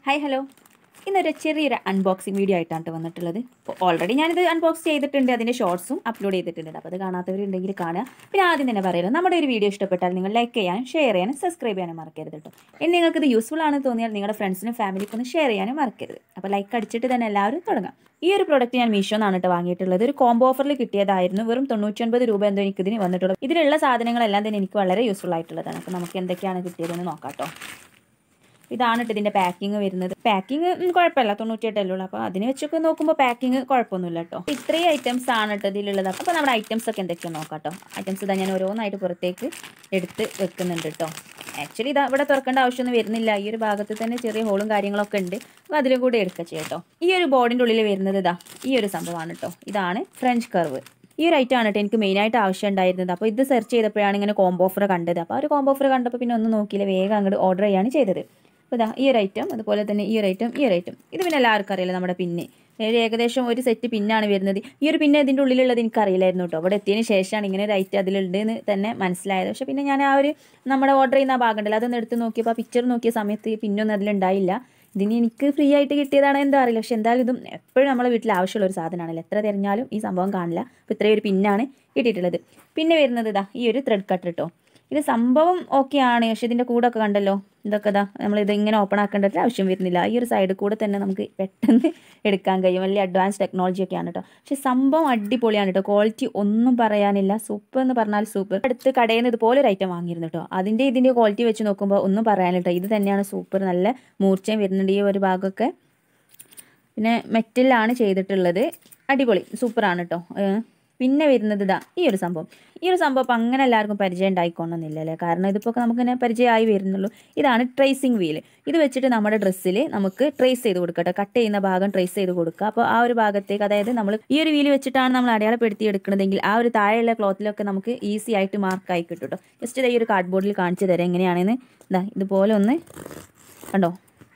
hi hello ഇന്നൊരു ചെറിയൊരു unboxing video ആയിട്ടാണ് ട്ടോ വന്നിട്ടുള്ളത് അപ്പോൾ ഓൾറെഡി ഞാനിത് അൺബോക്സ് ചെയ്തിട്ടുണ്ട് അതിൻ്റെ ഷോർട്സും അപ്ലോഡ് ചെയ്തിട്ടുണ്ട് അപ്പോൾ അത് കാണാത്തവരുണ്ടെങ്കിൽ കാണുക പിന്നെ ആദ്യം തന്നെ പറയുന്നത് നമ്മുടെ ഒരു വീഡിയോ ഇഷ്ടപ്പെട്ടാൽ നിങ്ങൾ ലൈക്ക് ചെയ്യാനും ഷെയർ ചെയ്യാനും സബ്സ്ക്രൈബ് ചെയ്യാനും മറക്കരുത് കേട്ടോ ഇനി നിങ്ങൾക്ക് ഇത് യൂസ്ഫുൾ ആണെന്ന് തോന്നിയാൽ നിങ്ങളുടെ ഫ്രണ്ട്സിനും ഫാമിലിക്കും ഒന്ന് ഷെയർ ചെയ്യാനും മറക്കരുത് അപ്പോൾ ലൈക്ക് അടിച്ചിട്ട് തന്നെ എല്ലാവരും തുടങ്ങാം ഈ ഒരു പ്രോഡക്റ്റ് ഞാൻ മീഷോ എന്നാണ് കേട്ടോ വാങ്ങിയിട്ടുള്ളത് ഒരു കോംബോ ഓഫറിൽ കിട്ടിയതായിരുന്നു വെറും തൊണ്ണൂറ്റൊൻപത് രൂപ എന്തോ എനിക്ക് ഇതിന് വന്നിട്ടുള്ളത് ഇതിലുള്ള സാധനങ്ങളെല്ലാം തന്നെ എനിക്ക് വളരെ യൂസ്ഫുൾ ആയിട്ടുള്ളതാണ് അപ്പോൾ നമുക്ക് എന്തൊക്കെയാണ് കിട്ടിയതെന്ന് നോക്കാം കേട്ടോ ഇതാണ് കേട്ടോ ഇതിൻ്റെ പാക്കിങ് വരുന്നത് പാക്കിങ് കുഴപ്പമില്ല തൊണ്ണൂറ്റിയെട്ടല്ലേ ഉള്ളൂ അപ്പോൾ അതിന് വെച്ചൊക്കെ നോക്കുമ്പോൾ പാക്കിങ് കുഴപ്പമൊന്നുമില്ല കേട്ടോ ഇത്രയും ഐറ്റംസ് ആണ് കേട്ടോ ഇതിലുള്ളത് അപ്പോൾ നമ്മുടെ ഐറ്റംസ് ഒക്കെ എന്തൊക്കെയാണ് നോക്കാം കേട്ടോ ഐറ്റംസ് ഇതാ ഞാൻ ഓരോന്നായിട്ട് പുറത്തേക്ക് എടുത്ത് വെക്കുന്നുണ്ട് കേട്ടോ ആക്ച്വലി ഇതാ ഇവിടെ തുറക്കേണ്ട ആവശ്യമൊന്നും വരുന്നില്ല ഈ ഒരു ഭാഗത്ത് തന്നെ ചെറിയ ഹോളും കാര്യങ്ങളൊക്കെ ഉണ്ട് അപ്പോൾ അതിലും കൂടെ എടുക്കുക ചെയ്യാം കേട്ടോ ഈ ഒരു ബോർഡിൻ്റെ ഉള്ളിൽ വരുന്നത് ഇതാ ഈ ഒരു സംഭവമാണ് കേട്ടോ ഇതാണ് ഫ്രഞ്ച് കർവ് ഈ ഒരു ഐറ്റം ആണ് കേട്ടോ എനിക്ക് മെയിനായിട്ട് ആവശ്യം ഉണ്ടായിരുന്നത് അപ്പോൾ ഇത് സെർച്ച് ചെയ്തപ്പോഴാണ് ഇങ്ങനെ കോംബോ ഓഫർ കണ്ടത് അപ്പോൾ ആ ഒരു കോംബോ ഓഫർ കണ്ടപ്പോൾ പിന്നെ ഒന്നും നോക്കിയില്ല വേഗം അങ്ങോട്ട് ഓർഡർ ചെയ്യാണ് ചെയ്തത് അപ്പോൾ ഇതാ ഈ ഒരു ഐറ്റം അതുപോലെ തന്നെ ഈ ഒരു ഐറ്റം ഈ ഒരു ഐറ്റം ഇത് പിന്നെ എല്ലാവർക്കും അറിയില്ല നമ്മുടെ പിന്നെ ഒരു ഏകദേശം ഒരു സെറ്റ് പിന്നാണ് വരുന്നത് ഈ ഒരു പിന്നെ ഇതിൻ്റെ ഉള്ളിലുള്ളത് എനിക്കറിയില്ലായിരുന്നു കേട്ടോ അവിടെ എത്തിയതിന് ശേഷമാണ് ഇങ്ങനെ ഒരു ഐറ്റം അതിലുണ്ട് എന്ന് തന്നെ മനസ്സിലായത് പക്ഷേ പിന്നെ ഞാൻ ആ ഒരു നമ്മുടെ ഓർഡർ ചെയ്യുന്ന ആ ഭാഗം ഉണ്ടല്ലോ അതൊന്ന് എടുത്ത് നോക്കിയപ്പോൾ ആ പിക്ചർ നോക്കിയ സമയത്ത് പിന്നൊന്നും അതിലുണ്ടായില്ല ഇതിന് എനിക്ക് ഫ്രീ ആയിട്ട് കിട്ടിയതാണോ എന്തോ അറിയില്ല പക്ഷെ എന്തായാലും ഇതും എപ്പോഴും നമ്മളെ വീട്ടിൽ ആവശ്യമുള്ള ഒരു സാധനമാണല്ലോ എത്ര തിരഞ്ഞാലും ഈ സംഭവം കാണില്ല അപ്പോൾ ഇത്രയും ഒരു പിന്നാണ് കിട്ടിയിട്ടുള്ളത് പിന്നെ വരുന്നത് ഇതാ ഈ ഒരു ത്രെഡ് കട്ടർ കേട്ടോ ഇത് സംഭവം ഓക്കെ ആണ് പക്ഷെ ഇതിൻ്റെ കൂടെ ഒക്കെ കണ്ടല്ലോ ഇതൊക്കെ ഇതാ നമ്മളിത് ഇങ്ങനെ ഓപ്പൺ ആക്കേണ്ട ഒരു ആവശ്യം വരുന്നില്ല ഈ ഒരു സൈഡിൽ കൂടെ തന്നെ നമുക്ക് പെട്ടെന്ന് എടുക്കാൻ കഴിയും വലിയ അഡ്വാൻസ് ടെക്നോളജി ഒക്കെയാണ് കേട്ടോ പക്ഷെ സംഭവം അടിപൊളിയാണ് കേട്ടോ ക്വാളിറ്റി ഒന്നും പറയാനില്ല സൂപ്പർ എന്ന് പറഞ്ഞാൽ സൂപ്പർ അടുത്ത് കടയിൽ നിന്ന് ഇതുപോലെ ഒരു ഐറ്റം വാങ്ങിയിരുന്നു കേട്ടോ അതിൻ്റെ ഇതിൻ്റെ ക്വാളിറ്റി വെച്ച് നോക്കുമ്പോൾ ഒന്നും പറയാനില്ല കേട്ടോ ഇത് തന്നെയാണ് സൂപ്പർ നല്ല മൂർച്ചയും വരുന്നുണ്ട് ഈ ഒരു ഭാഗമൊക്കെ പിന്നെ മെറ്റലാണ് ചെയ്തിട്ടുള്ളത് അടിപൊളി സൂപ്പറാണ് കേട്ടോ പിന്നെ വരുന്നത് ഇതാ ഈ ഒരു സംഭവം ഈ ഒരു സംഭവം ഇപ്പം അങ്ങനെ എല്ലാവർക്കും പരിചയം ഉണ്ടായിക്കൊണ്ടെന്നില്ല അല്ലേ കാരണം ഇതിപ്പോൾ നമുക്കിങ്ങനെ പരിചയമായി വരുന്നുള്ളൂ ഇതാണ് ട്രേസിങ് വീൽ ഇത് വെച്ചിട്ട് നമ്മുടെ ഡ്രസ്സിൽ നമുക്ക് ട്രേസ് ചെയ്ത് കൊടുക്കട്ടെ കട്ട് ചെയ്യുന്ന ഭാഗം ട്രേസ് ചെയ്ത് കൊടുക്കുക അപ്പോൾ ആ ഒരു ഭാഗത്തേക്ക് അതായത് നമ്മൾ ഈ ഒരു വീല് വെച്ചിട്ടാണ് നമ്മൾ അടയാളപ്പെടുത്തി എടുക്കുന്നതെങ്കിൽ ആ ഒരു താഴെയുള്ള ക്ലോത്തിലൊക്കെ നമുക്ക് ഈസി ആയിട്ട് മാർക്കായി കിട്ടും കേട്ടോ ജസ്റ്റ് ഇതാ ഈ ഒരു കാർഡ് ബോർഡിൽ കാണിച്ചു തരാം എങ്ങനെയാണെന്ന് ഇതാ ഇതുപോലെ ഒന്ന് കണ്ടോ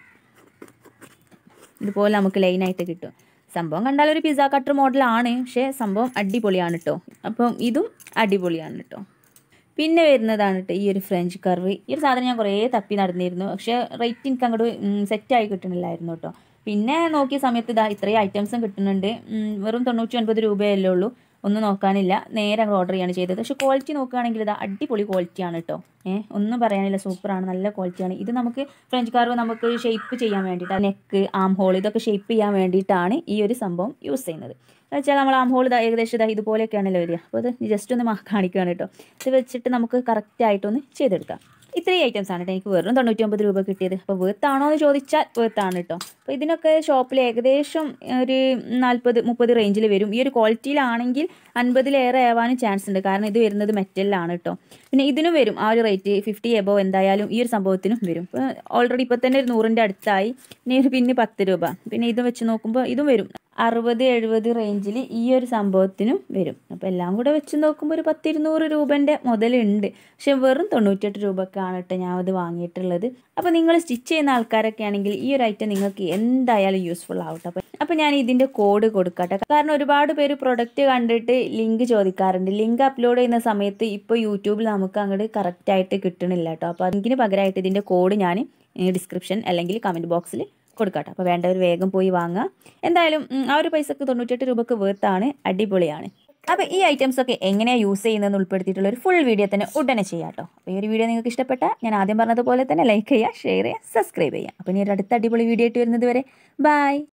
ഇതുപോലെ നമുക്ക് ലൈനായിട്ട് കിട്ടും സംഭവം കണ്ടാൽ ഒരു പിസ്സ കട്ടർ മോഡലാണ് പക്ഷേ സംഭവം അടിപൊളിയാണ് കേട്ടോ അപ്പം ഇതും അടിപൊളിയാണ് കേട്ടോ പിന്നെ വരുന്നതാണ് കേട്ടോ ഈ ഒരു ഫ്രഞ്ച് കർവ് ഈ ഒരു സാധനം ഞാൻ കുറേ തപ്പി നടന്നിരുന്നു പക്ഷേ റേറ്റ് എനിക്ക് അങ്ങോട്ട് സെറ്റായി കിട്ടണില്ലായിരുന്നു കേട്ടോ പിന്നെ നോക്കിയ സമയത്ത് ഇതാ ഇത്രയും ഐറ്റംസും കിട്ടുന്നുണ്ട് വെറും തൊണ്ണൂറ്റി ഒൻപത് രൂപയല്ലേ ഉള്ളൂ ഒന്നും നോക്കാനില്ല നേരെ അങ്ങ് ഓർഡർ ചെയ്യാണ് ചെയ്തത് പക്ഷേ ക്വാളിറ്റി നോക്കുകയാണെങ്കിൽ ഇത് അടിപൊളി ക്വാളിറ്റിയാണ് കേട്ടോ ഏഹ് ഒന്നും പറയാനില്ല സൂപ്പറാണ് നല്ല ക്വാളിറ്റിയാണ് ഇത് നമുക്ക് ഫ്രഞ്ച് കാർവ് നമുക്ക് ഷേപ്പ് ചെയ്യാൻ വേണ്ടിയിട്ട് നെക്ക് ആം ഹോൾ ഇതൊക്കെ ഷേപ്പ് ചെയ്യാൻ വേണ്ടിയിട്ടാണ് ഈ ഒരു സംഭവം യൂസ് ചെയ്യുന്നത് വെച്ചാൽ നമ്മൾ ആം ഹോൾ ഏകദേശം ഇതാ ഇതുപോലെയൊക്കെയാണല്ലോ വരിക അപ്പോൾ ഇത് ജസ്റ്റ് ഒന്ന് കാണിക്കുകയാണ് കേട്ടോ ഇത് വെച്ചിട്ട് നമുക്ക് കറക്റ്റായിട്ടൊന്ന് ചെയ്തെടുക്കാം ഇത്രയും ഐറ്റംസ് ആണ് കേട്ടോ എനിക്ക് വെറും തൊണ്ണൂറ്റി ഒമ്പത് രൂപ കിട്ടിയത് അപ്പോൾ വേർത്താണോ എന്ന് ചോദിച്ചാൽ വേർത്താണ് കേട്ടോ അപ്പോൾ ഇതിനൊക്കെ ഷോപ്പിൽ ഏകദേശം ഒരു നാൽപ്പത് മുപ്പത് റേഞ്ചിൽ വരും ഈ ഒരു ക്വാളിറ്റിയിലാണെങ്കിൽ അൻപതിലേറെ ആവാനും ചാൻസ് ഉണ്ട് കാരണം ഇത് വരുന്നത് മെറ്റലിലാണ് കേട്ടോ പിന്നെ ഇതിനും വരും ആ ഒരു റേറ്റ് ഫിഫ്റ്റി എബോ എന്തായാലും ഈ ഒരു സംഭവത്തിനും വരും ഇപ്പോൾ ഓൾറെഡി ഇപ്പോൾ തന്നെ ഒരു നൂറിൻ്റെ അടുത്തായി പിന്നെ ഒരു പിന്നെ പത്ത് രൂപ പിന്നെ ഇത് വെച്ച് നോക്കുമ്പോൾ ഇതും വരും അറുപത് എഴുപത് റേഞ്ചിൽ ഈ ഒരു സംഭവത്തിനും വരും അപ്പോൾ എല്ലാം കൂടെ വെച്ച് നോക്കുമ്പോൾ ഒരു പത്തിരുന്നൂറ് രൂപൻ്റെ മുതലുണ്ട് പക്ഷെ വെറും തൊണ്ണൂറ്റെട്ട് രൂപക്കാണ് കേട്ടോ ഞാൻ അത് വാങ്ങിയിട്ടുള്ളത് അപ്പോൾ നിങ്ങൾ സ്റ്റിച്ച് ചെയ്യുന്ന ആൾക്കാരൊക്കെ ആണെങ്കിൽ ഈ ഒരു ഐറ്റം നിങ്ങൾക്ക് എന്തായാലും യൂസ്ഫുൾ ആവട്ടെ അപ്പോൾ അപ്പോൾ ഞാൻ ഇതിൻ്റെ കോഡ് കൊടുക്കട്ടെ കാരണം ഒരുപാട് പേര് പ്രൊഡക്റ്റ് കണ്ടിട്ട് ലിങ്ക് ചോദിക്കാറുണ്ട് ലിങ്ക് അപ്ലോഡ് ചെയ്യുന്ന സമയത്ത് ഇപ്പോൾ യൂട്യൂബിൽ നമുക്ക് അങ്ങോട്ട് കറക്റ്റായിട്ട് കിട്ടണില്ല കേട്ടോ അപ്പോൾ അതിന് പകരമായിട്ട് ഇതിൻ്റെ കോഡ് ഞാൻ ഡിസ്ക്രിപ്ഷൻ അല്ലെങ്കിൽ കമൻറ്റ് ബോക്സിൽ കൊടുക്കട്ടെ അപ്പോൾ വേണ്ടവർ വേഗം പോയി വാങ്ങുക എന്തായാലും ആ ഒരു പൈസക്ക് തൊണ്ണൂറ്റെട്ട് രൂപക്ക് വേർത്താണ് അടിപൊളിയാണ് അപ്പോൾ ഈ ഐറ്റംസ് ഒക്കെ എങ്ങനെയാണ് യൂസ് ചെയ്യുന്നതെന്ന് ഉൾപ്പെടുത്തിയിട്ടുള്ള ഒരു ഫുൾ വീഡിയോ തന്നെ ഉടനെ ചെയ്യാം കേട്ടോ അപ്പോൾ ഈ ഒരു വീഡിയോ നിങ്ങൾക്ക് ഇഷ്ടപ്പെട്ടാൽ ഞാൻ ആദ്യം പറഞ്ഞതുപോലെ തന്നെ ലൈക്ക് ചെയ്യുക ഷെയർ ചെയ്യുക സബ്സ്ക്രൈബ് ചെയ്യുക അപ്പോൾ ഇനി ഒരു അടുത്ത അടിപൊളി വീഡിയോ ആയിട്ട് വരുന്നത് വരെ ബൈ